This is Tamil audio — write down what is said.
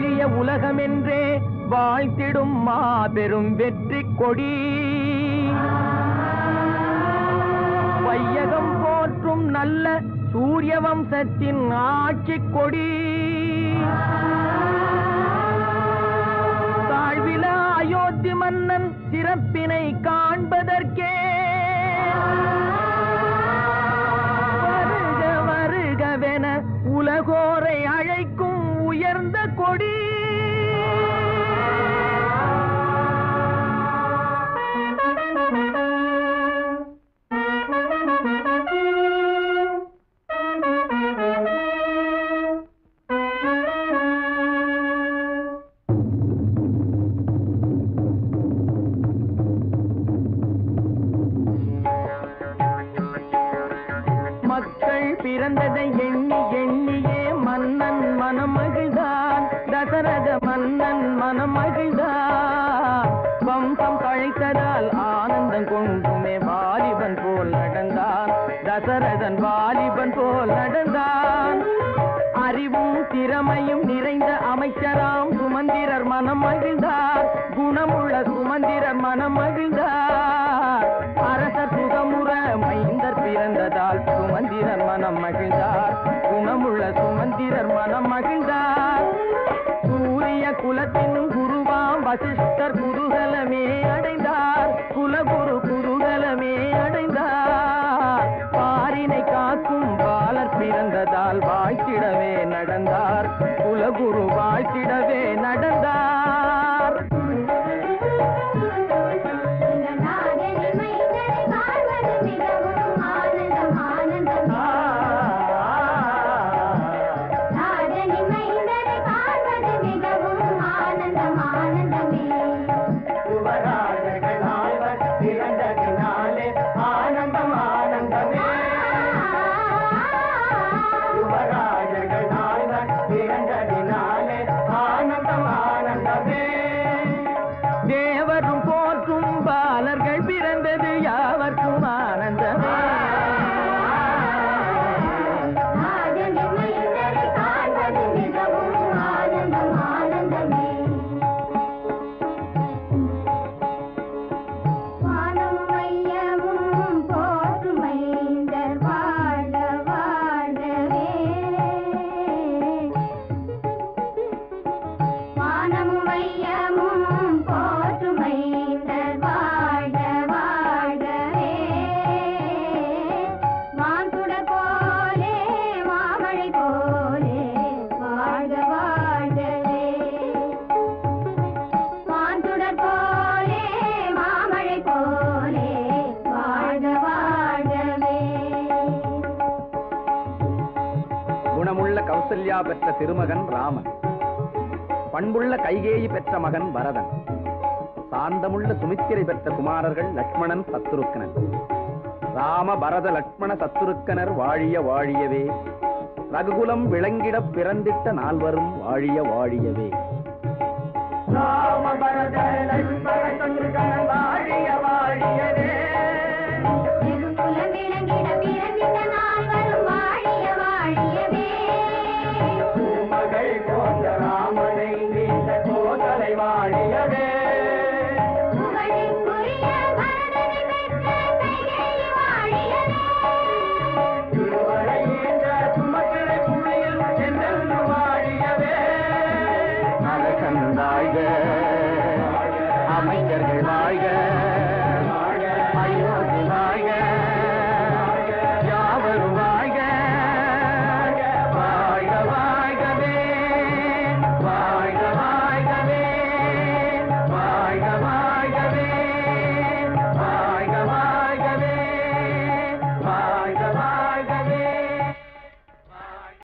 வாழிய உலகமென்றே வாழ்த்திடும் மாபெரும் வெற்றி கொடி வையகம் போற்றும் நல்ல சூரிய வம்சத்தின் ஆட்சி கொடி தாழ்வில அயோத்தி மன்னன் சிறப்பினை காண்பதற்கே வருக வருகவென உலகோரை அழைக்கும் உயர்ந்த கொடி மக்கள் பிறந்ததை எண்ணி எண்ணியே மன்னன் மனம் மகிழ்ந்தான் தசரத மன்னன் மனம் மகிழ்ந்தான் வம்சம் தழைத்ததால் ஆனந்தம் கொண்டுமே வாலிபன் போல் நடந்தான் தசரதன் வாலிபன் போல் நடந்தான் அறிவும் திறமையும் நிறைந்த அமைச்சராம் சுமந்திரர் மனம் மகிழ்ந்தார் குணமுள்ள சுமந்திரர் மனம் மகிழ்ந்தார் அரசர் சுகமுற மைந்தர் பிறந்ததால் சுமந்திரர் மனம் மகிழ்ந்தார் குணமுள்ள சுமந்திரர் மனம் மகிழ்ந்தார் சூரிய குலத்தின் குருவாம் வசிஷ்டர் குதூகலமே அடைந்தார் குலகுரு குதூகலமே அடைந்தார் பாரினை காக்கும் பாலர் பிறந்ததால் வாழ்த்திடவே நடந்தார் குலகுரு வாழ்த்திடவே நடந்தார் நாதனி மைந்தரை காண்பது மிகவும் ஆனந்தம் ஆனந்தமே நாதனி மைந்தரை காண்பது மிகவும் ஆனந்தம் ஆனந்தமே யுவராஜர்கள் நால்வர் பிறந்ததினாலே ஆனந்தம் ஆனந்தமே யுவராஜர்கள் நால்வர் பிறந்ததினாலே ஆனந்தம் ஆனந்தமே தேவரும் போற்றும் பாலர்கள் பிறந்தது யாவர்க்கும் ஆனந்தமே நாதனி மைந்தரை காண்பது மிகவும் ஆனந்தம் ஆனந்தமே வானம் மையமும் போற்றும் மைந்தர் வாழ வாழவே வானம் மையமும் போற்றும் மைந்தர் வாழ வாழவே வான்குடர் போலே மாமழை போலே வாழ்க வாழ்கவே வான்சுடர் போலே மாமழை போலே வாழ்க வாழ்கவே குணமுள்ள கௌசல்யா பெற்ற திருமகன் ராமன் பண்புள்ள கைகேயி பெற்ற மகன் பரதன் சாந்தமுள்ள சுமித்திரை பெற்ற குமாரர்கள் லக்ஷ்மணன் சத்துருக்கனன் ராம பரத லக்ஷ்மண சத்துருக்கனர் வாழிய வாழியவே ரகுகுலம் விளங்கிடப் பிறந்திட்ட நால்வரும் வாழிய வாழியவே ராம பரத லட்சுமண சத்ருகணன்